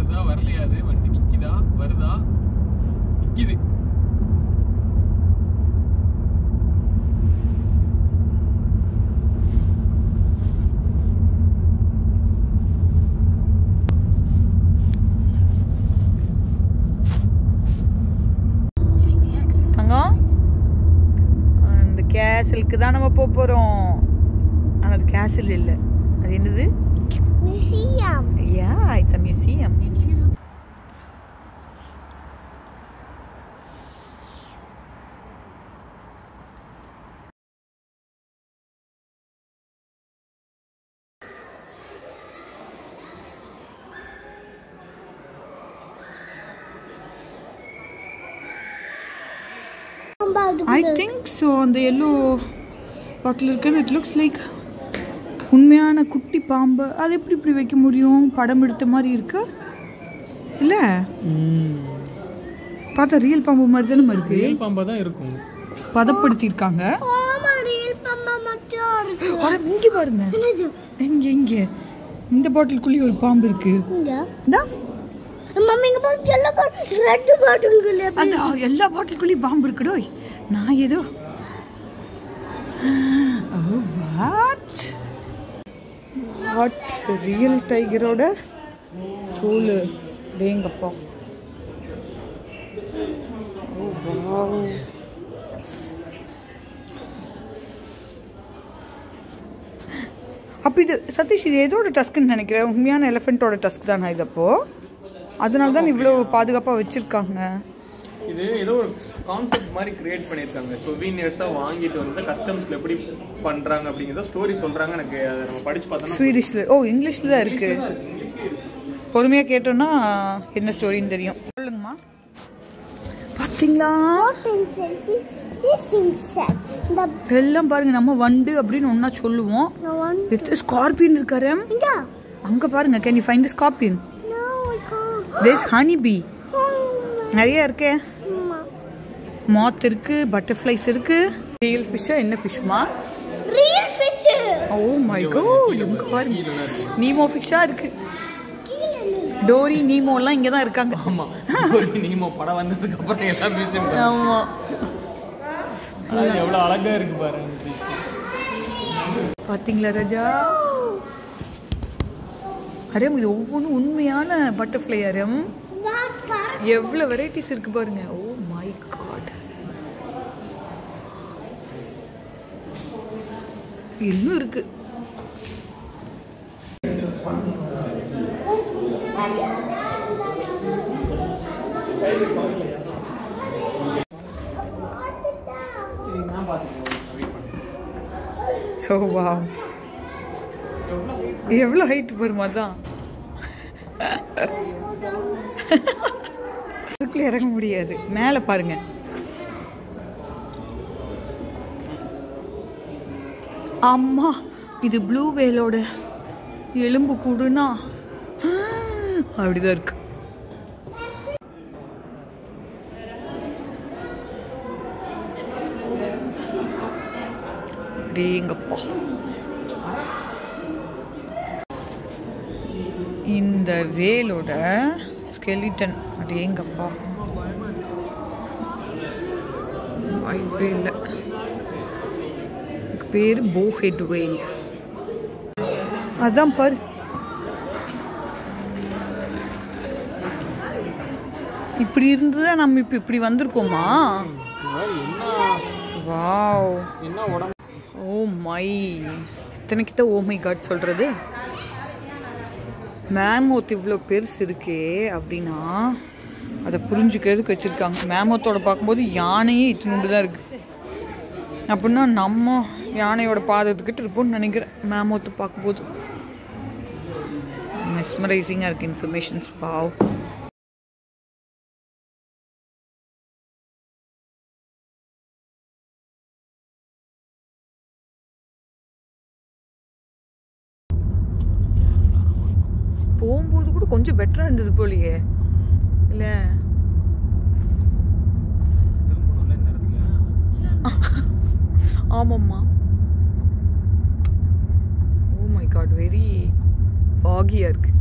வருதா வரலையா அது வண்டி நிக்குதா வருதா நிக்குது தங்கம் அந்த கேசலுக்கு தான் நம்ம போக போகிறோம் ஆனால் அது கேசல் இல்லை அது என்னது Museum. Yeah it's a museum I think so அந்த எல்லோ பாட்டில் இருக்கிறது இட் லுக்ஸ் லைக் உண்மையான குட்டி பாம்பு அது எப்படி இப்படி வைக்க முடியும் படம் எடுத்த மாதிரி இருக்கு இல்லை பார்த்தா ரியல் பாம்பு மாதிரி தானே இருக்கு ரியல் பாம்பா தான் இருக்கும் பதப்படுத்தியிருக்காங்க ஆமா real பாம்பா மட்டும் இருக்கு. அட, இங்க பாருங்க என்னது? இங்க இங்க இந்த பாட்டிலுக்குள்ளேயே ஒரு பாம்பு இருக்கு இங்க. இந்தா, மம்மி இங்க பாரு எல்லா பாட்டில் ரெட் பாட்டில்கள் அது எல்லா பாட்டிலுக்குள்ளேயும் பாம்பு இருக்குடோ நான் ஏதோ வாட் வாட் ரியல் டைகரோட தோல் டேங்கப்பா ஓ வாவ் அப்போ இது சதீஷ் இது எதோட டஸ்க்குன்னு நினைக்கிறேன் உண்மையான எலிஃபெண்ட்டோட டஸ்க் தானே இது அப்போ அதனால தான் இவ்வளோ பாதுகாப்பாக வச்சுருக்காங்க இது ஏதோ ஒரு கான்செப்ட் மாதிரி கிரியேட் பண்ணியிருக்காங்க சொவீனியர்ஸா வாங்கிட்டு வந்து கஸ்டம்ஸ்ல எப்படி பண்றாங்க அப்படிங்கிறத ஸ்டோரி சொல்றாங்க எனக்கு அதை நம்ம படிச்சு பார்த்தோம்னா ஸ்வீடிஷில் ஓ இங்கிலீஷில் தான் இருக்குது பொறுமையாக கேட்டோன்னா என்ன ஸ்டோரின்னு தெரியும் சொல்லுங்கம்மா பார்த்தீங்களா This, this insect. The எல்லாம் பாருங்க நம்ம வண்டு அப்படின்னு ஒன்றா சொல்லுவோம் the one. வித் ஸ்கார்பியன் இருக்காரு இங்க. அங்கே பாருங்க can you find the scorpion No, I can't. These honey bee Oh, நிறைய இருக்கே Mama. மாத் இருக்கு பட்டர்ஃப்ளைஸ் இருக்கு ரியல் ஃபிஷ்ஷா என்ன ஃபிஷ்மா Real fish. Oh my God இங்க பாருங்க நீமோ ஃபிஷ்ஷா இருக்கு டோரி நீமோ எல்லாம் இங்க தான் இருக்காங்க ஆமா ஒரு நீமோ படம் வந்ததுக்கு அப்புறம் எல்லாம் மியூசியம் ஆமா எவ்வளவு அழகா இருக்கு பாருங்க இந்த fish. பாத்தீங்களா ராஜா அரம் இது ஒவ்வொன்றும் உண்மையான பட்டர்ஃப்ளை அரம் That part. எவ்வளோ வெரைட்டிஸ் இருக்கு பாருங்க ஓ மை காட் இன்னும் இருக்கு சரி நான் பாத்துக்கிறேன் வெயிட் பண்ணுங்க ஓ வா எவ்வளோ ஹைட் வருமா தான் அதுக்குள்ள இறங்க முடியாது மேலே பாருங்க அம்மா இது ப்ளூ வேலோட எலும்பு கூடுனா அப்படிதான் இருக்கு அடேங்கப்பா இந்த வேலோட ஸ்கெலிட்டன் அடேங்கப்பா வாய்ப்பே இல்லை இதுக்கு பேர் போஹெட் வேல் அதான் பாரு இப்படி இருந்துதான் நம்ம இப்போ இப்படி வந்திருக்கோமா வாவ் என்ன உடம்பு ஓ மை எத்தனை கிட்ட ஓ மை காட் சொல்றது மேமோத் இவ்வளோ பெருசு இருக்கே அப்படின்னா அதை புரிஞ்சுக்கிறதுக்கு வச்சுருக்காங்க மேமோத்தோட பார்க்கும்போது யானையே இத்தினுண்டு தான் இருக்கு அப்படின்னா நம்ம யானையோட பாதத்துக்கிட்ட இருப்போம்னு நினைக்கிறேன் மேமோத்தை பார்க்கும்போது மெஸ்மரைசிங்காக இருக்குது இன்ஃபர்மேஷன்ஸ் பாவ் போகும்போது கூட கொஞ்சம் பெட்டராக இருந்தது போலியே இல்லை திரும்பணும்ல இந்த இடத்துல ஆமாம்மா ஓ மை காட் வெரி ஃபாகியாக இருக்கு